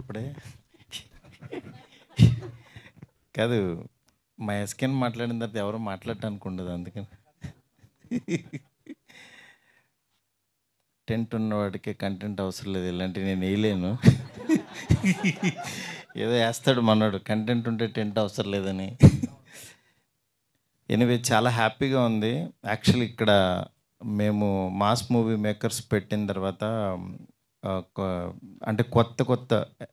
ఇప్పుడే కాదు మా ఎస్కెన్ మాట్లాడిన తర్వాత ఎవరు మాట్లాడటానికి ఉండదు అందుకని టెంట్ ఉన్నవాడికి కంటెంట్ అవసరం లేదు ఇలాంటివి నేను వేయలేను ఏదో వేస్తాడు మనోడు కంటెంట్ ఉంటే టెంట్ అవసరం లేదని ఎనివే చాలా హ్యాపీగా ఉంది యాక్చువల్లీ ఇక్కడ మేము మాస్ మూవీ మేకర్స్ పెట్టిన తర్వాత ఆ, కొ- అంటే కొత్త కొత్త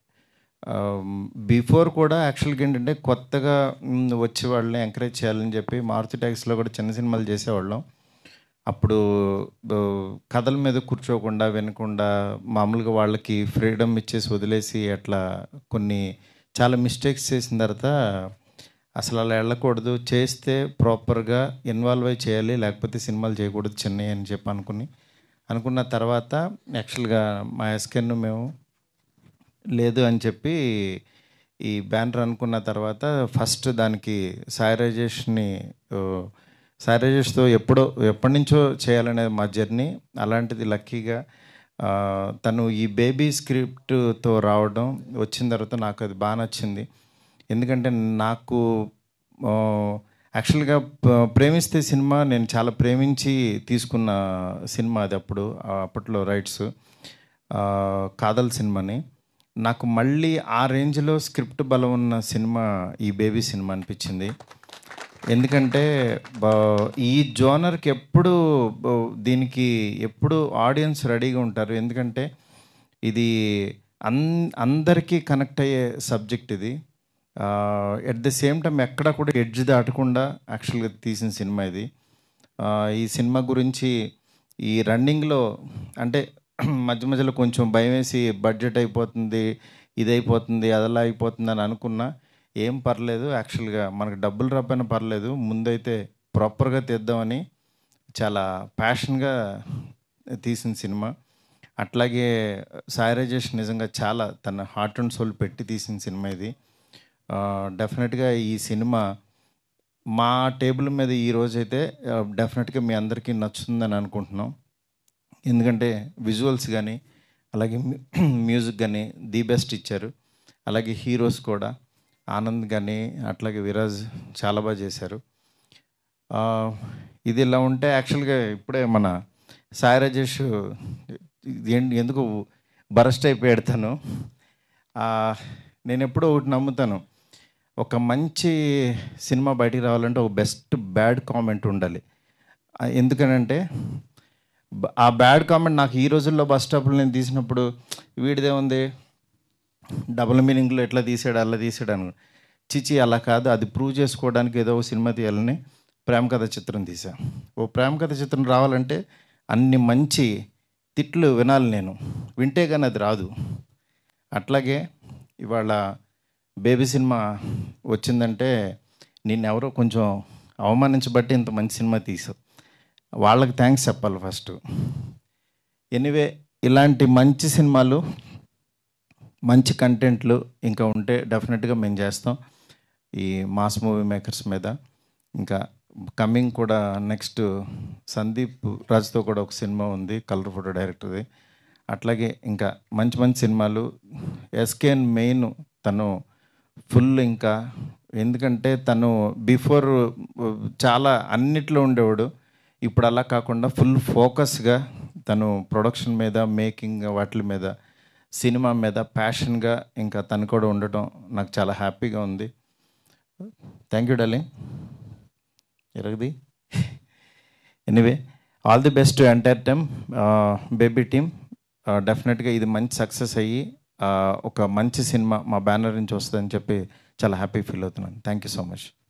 బిఫోర్ కూడా యాక్చువల్గా ఏంటంటే కొత్తగా మ్, వచ్చే వాళ్ళని ఎంకరేజ్ చేయాలని చెప్పి మారుతి ట్యాక్స్లో కూడా చిన్న సినిమాలు చేసేవాళ్ళం అప్పుడు ఆ, కథల మీద కూర్చోకుండా వినకుండా మామూలుగా వాళ్ళకి ఫ్రీడమ్ ఇచ్చేసి వదిలేసి అట్లా కొన్ని చాలా మిస్టేక్స్ చేసిన తర్వాత అసలు అలా వెళ్ళకూడదు చేస్తే ప్రాపర్గా ఇన్వాల్వ్ అయి చేయాలి లేకపోతే సినిమాలు చేయకూడదు చిన్నవి అని చెప్పి అనుకుని అనుకున్న తర్వాత యాక్చువల్గా మా ఎస్కెన్ మేము లేదు అని చెప్పి ఈ బ్యానర్ అనుకున్న తర్వాత ఫస్ట్ దానికి సాయి రాజేష్ని ఓ, సాయి రాజేష్తో ఎప్పుడో ఎప్పటి నుంచో చేయాలనేది మా జర్నీ అలాంటిది లక్కీగా ఆ, తను ఈ బేబీ స్క్రిప్ట్తో రావడం వచ్చిన తర్వాత నాకు అది బాగా నచ్చింది ఎందుకంటే నాకు ఆ, యాక్చువల్గా ప- ప్రేమిస్తే సినిమా నేను చాలా ప్రేమించి తీసుకున్న సినిమా అది అప్పుడు ఆ అప్పట్లో రైట్స్ కాదల్ సినిమాని నాకు మళ్ళీ ఆ రేంజ్లో స్క్రిప్ట్ బలం ఉన్న సినిమా ఈ బేబీ సినిమా అనిపించింది ఎందుకంటే బ- ఈ జోనర్కి ఎప్పుడు బ- దీనికి ఎప్పుడు ఆడియన్స్ రెడీగా ఉంటారు ఎందుకంటే ఇది అన్ అందరికీ కనెక్ట్ అయ్యే సబ్జెక్ట్ ఇది ఎట్ ద సేమ్ టైం ఎక్కడ కూడా ఎడ్జ్ దాటకుండా యాక్చువల్గా తీసిన సినిమా ఇది ఆ, ఈ సినిమా గురించి ఈ రన్నింగ్లో అంటే మధ్య మధ్యలో కొంచెం భయం వేసి బడ్జెట్ అయిపోతుంది ఇది అయిపోతుంది అదలా అయిపోతుంది అని అనుకున్నా ఏం పర్లేదు యాక్చువల్గా మనకు డబ్బులు రాపోయినా పర్లేదు ముందైతే ప్రాపర్గా తీద్దామని చాలా ప్యాషన్గా తీసిన సినిమా అట్లాగే సాయి రాజేష్ నిజంగా చాలా తన హార్ట్ అండ్ సోల్ పెట్టి తీసిన సినిమా ఇది డెఫినెట్గా ఈ సినిమా మా టేబుల్ మీద ఈ రోజైతే డెఫినెట్గా మీ అందరికీ నచ్చుతుందని అనుకుంటున్నాం ఎందుకంటే విజువల్స్ కానీ అలాగే మ్యూజిక్ కానీ ది బెస్ట్ ఇచ్చారు అలాగే హీరోస్ కూడా ఆనంద్ కానీ అట్లాగే విరాజ్ చాలా బాగా చేశారు ఆ, ఇది ఇలా ఉంటే యాక్చువల్గా ఇప్పుడే మన సాయి రాజేష్ ఏంటి ఎందుకు బరస్ట్ అయిపోయాడు తను ఆ, నేను ఎప్పుడూ ఒకటి నమ్ముతాను ఒక మంచి సినిమా బయటికి రావాలంటే ఒక బెస్ట్ బ్యాడ్ కామెంట్ ఉండాలి ఆ, ఎందుకనంటే బ- ఆ బ్యాడ్ కామెంట్ నాకు ఈ రోజుల్లో బస్ స్టాప్లో నేను తీసినప్పుడు వీడిదే ఉంది డబుల్ మీనింగ్లో ఎట్లా తీసాడు అలా తీసాడు అని చిచి అలా కాదు అది ప్రూవ్ చేసుకోవడానికి ఏదో ఒక సినిమా తీయాలని ప్రేమ కథ చిత్రం తీసా ఓ ప్రేమ కథ చిత్రం రావాలంటే అన్ని మంచి తిట్లు వినాలి నేను వింటే కానీ అది రాదు అట్లాగే ఇవాళ బేబీ సినిమా వచ్చిందంటే నిన్నెవరో కొంచెం అవమానించబట్టి ఇంత మంచి సినిమా తీసావు వాళ్ళకి థ్యాంక్స్ చెప్పాలి ఫస్ట్ ఎనీవే ఇలాంటి మంచి సినిమాలు మంచి కంటెంట్లు ఇంకా ఉంటే డెఫినెట్గా మేము చేస్తాం ఈ మాస్ మూవీ మేకర్స్ మీద ఇంకా కమింగ్ కూడా నెక్స్ట్ సందీప్ రాజ్తో కూడా ఒక సినిమా ఉంది కలర్ ఫోటో డైరెక్టర్ది అట్లాగే ఇంకా మంచి మంచి సినిమాలు ఎస్కేఎన్ మెయిన్ తను ఫుల్ ఇంకా ఎందుకంటే తను బిఫోర్ చాలా అన్నిట్లో ఉండేవాడు ఇప్పుడు అలా కాకుండా ఫుల్ ఫోకస్గా తను ప్రొడక్షన్ మీద మేకింగ్ వాటి మీద సినిమా మీద ప్యాషన్గా ఇంకా తను కూడా ఉండటం నాకు చాలా హ్యాపీగా ఉంది థ్యాంక్ యూ డార్లింగ్ ఎరగది anyway all the best entire time baby team డెఫినెట్గా ఇది మంచి సక్సెస్ అయ్యి ఆ, ఒక మంచి సినిమా మా బ్యానర్ నుంచి వస్తుందని చెప్పి చాలా హ్యాపీ ఫీల్ అవుతున్నాను థ్యాంక్ యూ సో మచ్